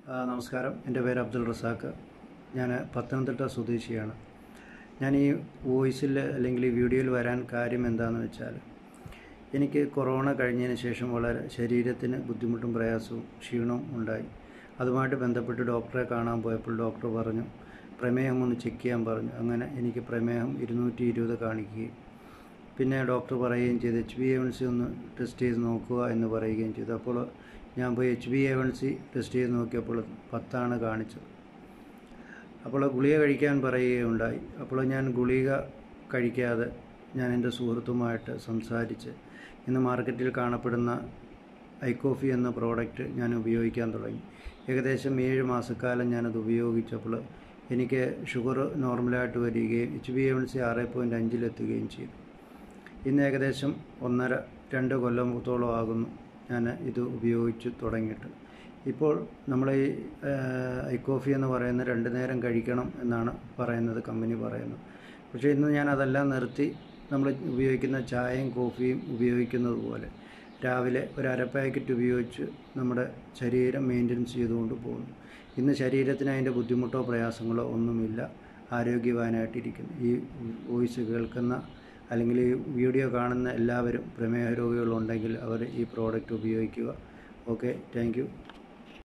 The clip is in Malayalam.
ആ, നമസ്കാരം എൻ്റെ പേര് അബ്ദുൾ റസാഖ് ഞാൻ പത്തനംതിട്ട സ്വദേശിയാണ് ഞാൻ ഈ വോയിസിൽ അല്ലെങ്കിൽ ഈ വീഡിയോയിൽ വരാൻ കാര്യം എന്താണെന്ന് വെച്ചാൽ എനിക്ക് കൊറോണ കഴിഞ്ഞതിന് ശേഷം വളരെ ശരീരത്തിന് ബുദ്ധിമുട്ടും പ്രയാസവും ക്ഷീണവും ഉണ്ടായി അതുമായിട്ട് ബന്ധപ്പെട്ട് ഡോക്ടറെ കാണാൻ പോയപ്പോൾ ഡോക്ടർ പറഞ്ഞു പ്രമേഹം ഒന്ന് ചെക്ക് ചെയ്യാൻ പറഞ്ഞു അങ്ങനെ എനിക്ക് പ്രമേഹം ഇരുന്നൂറ്റി ഇരുപത് കാണിക്കുകയും പിന്നെ ഡോക്ടർ പറയുകയും ചെയ്തു H B A one C ഒന്ന് ടെസ്റ്റ് ചെയ്ത് നോക്കുക എന്ന് പറയുകയും ചെയ്തു അപ്പോൾ ഞാൻ പോയി H B A one C test ചെയ്ത് നോക്കിയപ്പോൾ പത്താണ് കാണിച്ചത് അപ്പോൾ ഗുളിക കഴിക്കാൻ പറയുകയുണ്ടായി അപ്പോൾ ഞാൻ ഗുളിക കഴിക്കാതെ ഞാൻ എൻ്റെ സുഹൃത്തുമായിട്ട് സംസാരിച്ച് ഇന്ന് മാർക്കറ്റിൽ കാണപ്പെടുന്ന ഐക്കോഫി എന്ന പ്രോഡക്റ്റ് ഞാൻ ഉപയോഗിക്കാൻ തുടങ്ങി ഏകദേശം ഏഴ് മാസക്കാലം ഞാനത് ഉപയോഗിച്ചപ്പോൾ എനിക്ക് ഷുഗർ നോർമലായിട്ട് വരികയും H B A one C ആറ് പോയിൻറ്റ് അഞ്ചിലെത്തുകയും ചെയ്തു ഇന്ന് ഏകദേശം ഒന്നര രണ്ട് കൊല്ലത്തോളം ആകുന്നു ഞാൻ ഇത് ഉപയോഗിച്ച് തുടങ്ങിയിട്ട് ഇപ്പോൾ നമ്മൾ ഈ ഐക്കോഫി എന്ന് പറയുന്ന രണ്ട് നേരം കഴിക്കണം എന്നാണ് പറയുന്നത് കമ്പനി പറയുന്നത് പക്ഷേ ഇന്ന് ഞാൻ അതെല്ലാം നിർത്തി നമ്മൾ ഉപയോഗിക്കുന്ന ചായയും കോഫിയും ഉപയോഗിക്കുന്നത് പോലെ രാവിലെ ഒരു അര പാക്കറ്റ് ഉപയോഗിച്ച് നമ്മുടെ ശരീരം മെയിൻ്റനൻസ് ചെയ്തുകൊണ്ട് പോകുന്നു ഇന്ന് ശരീരത്തിന് അതിൻ്റെ ബുദ്ധിമുട്ടോ പ്രയാസങ്ങളോ ഒന്നുമില്ല ആരോഗ്യവാനായിട്ടിരിക്കുന്നു ഈ വോയിസ് കേൾക്കുന്ന അല്ലെങ്കിൽ ഈ വീഡിയോ കാണുന്ന എല്ലാവരും പ്രമേഹ രോഗികളുണ്ടെങ്കിൽ അവർ ഈ പ്രോഡക്റ്റ് ഉപയോഗിക്കുക ഓക്കെ താങ്ക് യു